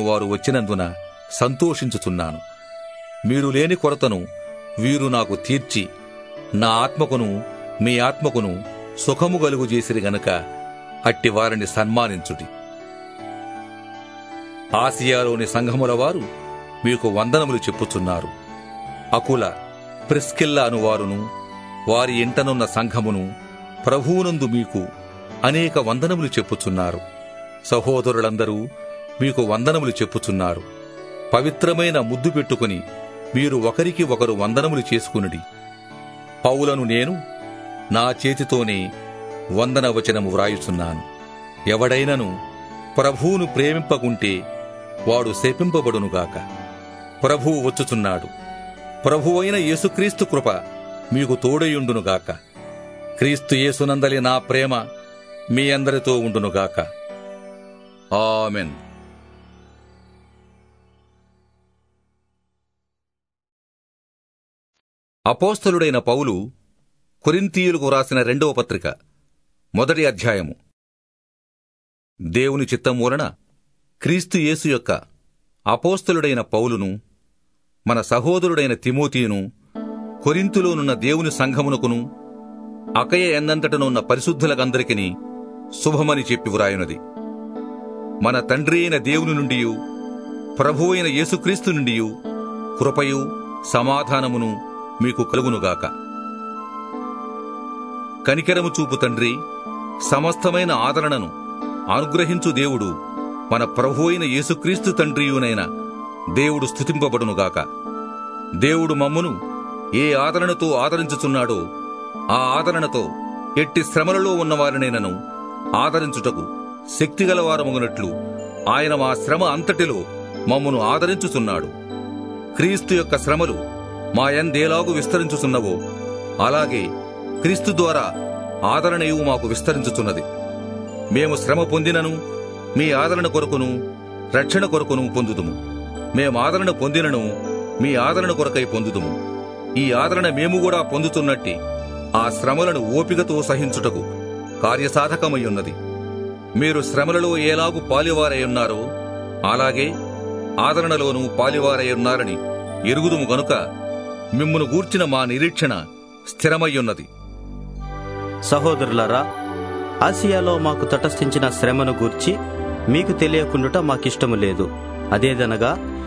అను వారు వచ్చినందున సంతోషించుచున్నాను మీరు లేని కొరతను వీరు నాకు తీర్చి నా ఆత్మకును మీ ఆత్మకును సుఖము కలుగు చేసిరి గనుక అట్టి వారిని సన్మానించుడి ఆసియాలోని సంఘముల వారు మీకు వందనములు చెప్పుచున్నారు అకుల ప్రిస్కిల్ల అనువారును వారి ఇంటనున్న సంఘమును ప్రభువునందు మీకు అనేక వందనములు చెప్పుచున్నారు సహోదరులందరూ మీకు వందనములు చెప్పుచున్నారు పవిత్రమైన ముద్దు పెట్టుకుని మీరు ఒకరికి ఒకరు వందనములు చేసుకునుడి పౌలను నేను నా చేతితోనే వందన వచనము వ్రాయుచున్నాను ఎవడైనను ప్రభువును ప్రేమింపకుంటే వాడు శపింపబడునుగాక ప్రభువు వచ్చుచున్నాడు ప్రభువైన యేసుక్రీస్తు కృప మీకు తోడయుండునుగాక క్రీస్తు యేసునందలి నా ప్రేమ మీ అందరితో ఉండునుగాక ఆమెన్ అపోస్తలుడైన పౌలు కొరింథీయులకు రాసిన రెండవ పత్రిక మొదటి అధ్యాయము దేవుని చిత్తం వలన క్రీస్తు యేసు యొక్క అపోస్తలుడైన పౌలును మన సహోదరుడైన తిమోతియును కొరింతులోనున్న దేవుని సంఘమునకును అకయ ఎన్నంతటనున్న పరిశుద్ధులకందరికీ శుభమని చెప్పి వ్రాయునది మన తండ్రి అయిన దేవుని నుండి ప్రభువైన యేసుక్రీస్తు నుండి కృపయు సమాధానమును మీకు కలుగునుగాక కనికరము చూపు తండ్రి సమస్తమైన ఆదరణను అనుగ్రహించు దేవుడు మన ప్రభు అయిన యేసుక్రీస్తు తండ్రియునైన దేవుడు స్తుతింపబడునుగాక దేవుడు మమ్మును ఏ ఆదరణతో ఆదరించుచున్నాడో ఆ ఆదరణతో ఎట్టి శ్రమలలో ఉన్నవారినైనను ఆదరించుటకు శక్తిగల వారమగునట్లు ఆయన మా శ్రమ అంతటిలో మమ్మను ఆదరించుచున్నాడు క్రీస్తు యొక్క శ్రమలు మా ఎందేలాగు విస్తరించుచున్నవో అలాగే క్రీస్తు ద్వారా ఆదరణయు మాకు విస్తరించుచున్నది మేము శ్రమ పొందినను మీ ఆదరణ కొరకును రక్షణ కొరకును పొందుదుము మేము ఆదరణ పొందినను మీ ఆదరణ కొరకై పొందుదుము ఈ ఆదరణ మేము కూడా పొందుతున్నట్టి ఆ శ్రమలను ఓపికతో సహించుటకు కార్యసాధకమై ఉన్నది మీరు శ్రమలలో ఏలాగు పాలివారై ఉన్నారో అలాగే ఆదరణలోనూ పాలివారై ఉన్నారని ఎరుగుదుము గనుక మిమ్మును గూర్చిన మా నిరీక్షణ స్థిరమయ్యున్నది సహోదరులారా ఆసియాలో మాకు తటస్థించిన శ్రమను గూర్చి మీకు తెలియకుండుట మాకిష్టము లేదు అదేదనగా